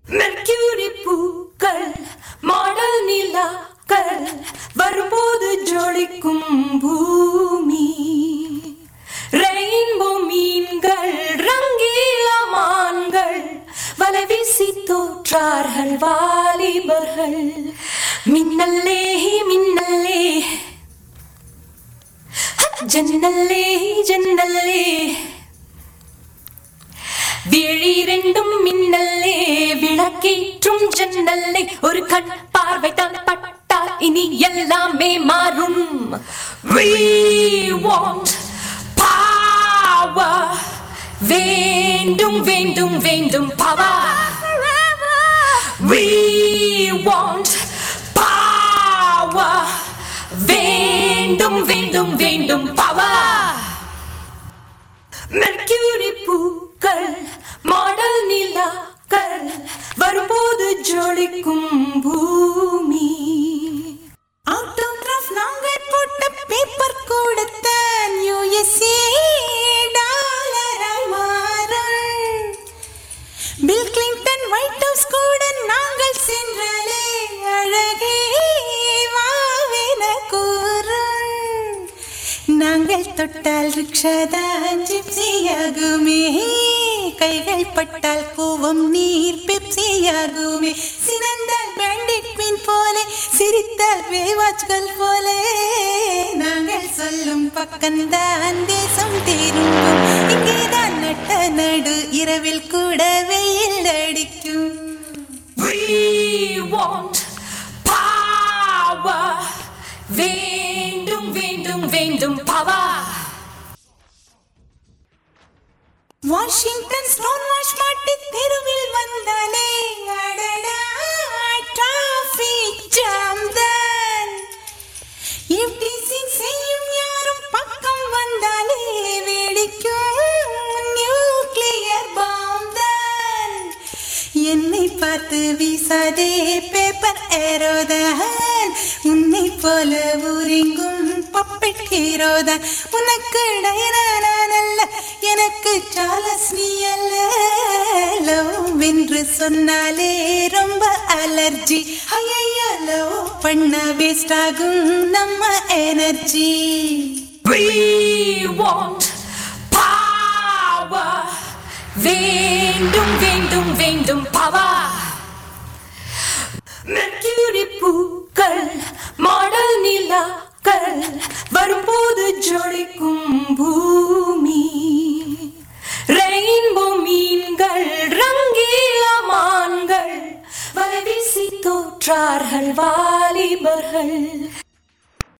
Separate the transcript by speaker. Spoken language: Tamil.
Speaker 1: மெர்க்யூரி பூக்கள் மாடல் நிலாக்கள் வரும்போது ஜொலிக்கும் பூமி ரெயின்போ மீன்கள் ரங்கீல மான்கள் வலை வீசி தோற்றார்கள் வாலிபர்கள் மின்னல்லே மின்னல்லே ஜன்னல்லே ஜன்னல்லே விழி ரெண்டும் மின்னல்லே விளக்கேற்றும் ஜன்னல்லே ஒரு கண் பார்வை தான் பட்டால் இனி எல்லாமே மாறும் We want power வேண்டும் வேண்டும் வேண்டும் power We want power வேண்டும் வேண்டும் வேண்டும் power மெர்க்யூரி பூக்கள் மாடல் நிலாக்கள் வரும்போது ஜொலிக்கும் பூமி
Speaker 2: ஆட்டோகிராஃப் நாங்கள் போட்ட பேப்பர் கொடுத்தான் யூஎஸ்ஏ டாலராய் மாறும் பில் கிளின்டன் ஒயிட் ஹவுஸ் கூட நாங்கள் சென்றாலே அழகே வாவென கூறும் நாங்கள் தொட்டால் ரிக்ஷாதான் ஜிப்சியாகுமே கைகள் பட்டால் கூவம் நீர் பெப்சியாகுமே சினந்தால் பேண்டிட் பின் போலே சிரித்தால் வேவாச்கள் போலே நாங்கள் சொல்லும் பக்கம்தான் தேசம் திரும்பும் இங்கேதான் நட்ட நடு இரவில் கூட வெயில் அடிக்கும்
Speaker 1: We want power வேண்டும் வேண்டும் வேண்டும் power
Speaker 2: வாஷிங்டன் ஸ்டோன் வாஷ் மாட்டி தெருவில் வந்தாலே அடடா டிராஃபிக் ஜாம் தான் எஃப்டிசி செய்யும் யாரும் பக்கம் வந்தாலே வெடிக்கும் நியூக்ளியர் பாம் தான் என்னை பார்த்து வீசாதே பேப்பர் ஏரோதான் உன்னை போல ஊரெங்கும் பப்பெட் ஹீரோதான் உனக்கு டைரானான் அல்ல எனக்கு சார்லஸ் நீ அல்ல லவ் என்று சொன்னாலே ரொம்ப அலர்ஜி ஐயோ லவ் பண்ண வேஸ்ட் ஆகும் நம்ம எனர்ஜி
Speaker 1: We want power வேண்டும் வேண்டும் வேண்டும் power மெர்க்யூரி பூக்கள் மாடல் நிலாக்கள் வரும்போது ஜொலிக்கும் பூமி ரெயின்போ மீன்கள் ரங்கீல மான்கள் வலை வீசி தோற்றார்கள் வாலிபர்கள்